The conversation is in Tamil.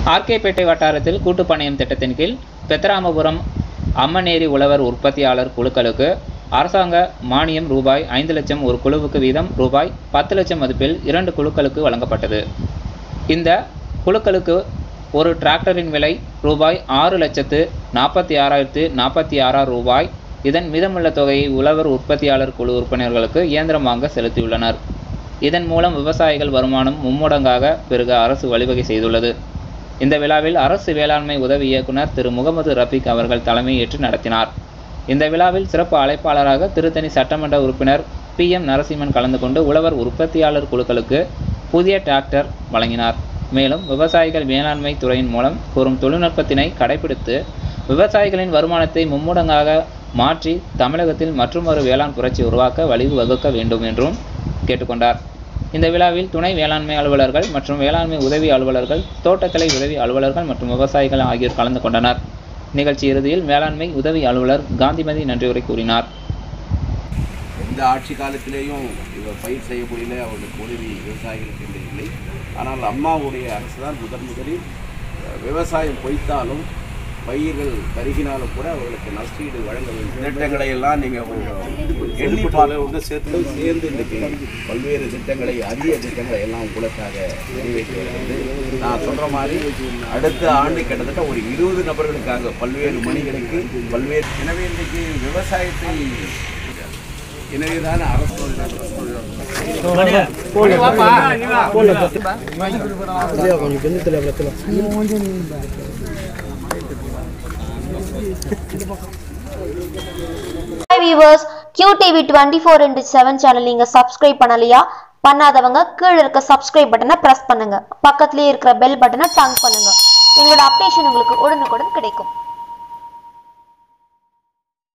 ஆர்கேபேட்டை வட்டாரத்தில் கூட்டுப்பணயம் திட்டத்தின் கீழ் பெத்தராமபுரம் அம்மநேரி உழவர் உற்பத்தியாளர் குழுக்களுக்கு அரசாங்க மானியம் ரூபாய் ஐந்து லட்சம் ஒரு குழுவுக்கு வீதம் ரூபாய் பத்து லட்சம் மதிப்பில் இரண்டு குழுக்களுக்கு வழங்கப்பட்டது இந்த குழுக்களுக்கு ஒரு டிராக்டரின் விலை ரூபாய் ஆறு லட்சத்து நாற்பத்தி ஆறாயிரத்து நாற்பத்தி ஆறாயிரம் ரூபாய் இதன் மீதமுள்ள தொகையை உழவர் உற்பத்தியாளர் குழு உறுப்பினர்களுக்கு இயந்திரம் வாங்க செலுத்தியுள்ளனர் இதன் மூலம் விவசாயிகள் வருமானம் மும்முடங்காக பெருக அரசு வழிவகை செய்துள்ளது இந்த விழாவில் அரசு வேளாண்மை உதவி இயக்குனர் திரு முகமது ரஃபீக் அவர்கள் தலைமையேற்று நடத்தினார் இந்த விழாவில் சிறப்பு அழைப்பாளராக திருத்தணி சட்டமன்ற உறுப்பினர் பி எம் நரசிம்மன் கலந்து கொண்டு உழவர் உற்பத்தியாளர் குழுக்களுக்கு புதிய டிராக்டர் வழங்கினார் மேலும் விவசாயிகள் மேலாண்மை துறையின் மூலம் கூறும் தொழில்நுட்பத்தினை கடைபிடித்து விவசாயிகளின் வருமானத்தை மும்முடங்காக மாற்றி தமிழகத்தில் மற்றுமொரு வேளாண் புரட்சி உருவாக்க வழிவகுக்க வேண்டும் என்றும் கேட்டுக்கொண்டார் இந்த விழாவில் துணை வேளாண்மை அலுவலர்கள் மற்றும் வேளாண்மை உதவி அலுவலர்கள் தோட்டக்கலை உதவி அலுவலர்கள் மற்றும் விவசாயிகள் ஆகியோர் கலந்து கொண்டனர் நிகழ்ச்சி இறுதியில் வேளாண்மை உதவி அலுவலர் காந்திமதி நன்றியுரை கூறினார் எந்த ஆட்சி காலத்திலேயும் இவர் பயிர் செய்ய முடியல அவர்களுக்கு உதவி விவசாயிகளுக்கு என்று இல்லை ஆனால் அம்மாவுடைய அரசு தான் முதன் முதலில் அஹ், விவசாயம் பொய்த்தாலும் பயிர்கள் கருகினாலும் கூட அவர்களுக்கு நஷ்டீடு வழங்க வேண்டும் திட்டங்களை எல்லாம் நீங்கள் கொஞ்சம் எண்ணி பார்க்க வந்து சேர்த்து சேர்ந்து இன்றைக்கு பல்வேறு திட்டங்களை அரிய திட்டங்களை எல்லாம் உங்களுக்காக நிறைவேற்றி வருகிறது நான் சொல்கிற மாதிரி அடுத்த ஆண்டு கிட்டத்தட்ட ஒரு இருபது நபர்களுக்காக பல்வேறு மணிகளுக்கு பல்வேறு எனவே இன்றைக்கு விவசாயத்தை எனவேதான் அரசு hi viewers Q TV twenty four into seven channel நீங்கள் சப்ஸ்கிரைப் பண்ணலையா பண்ணாதவங்க கீழே இருக்க சப்ஸ்கிரைப் பட்டனை ப்ரெஸ் பண்ணுங்க பக்கத்துலேயே இருக்கிற பெல் பட்டனை டங் பண்ணுங்க எங்களோட அப்டேஷன் உங்களுக்கு உடனுக்குடன் கிடைக்கும்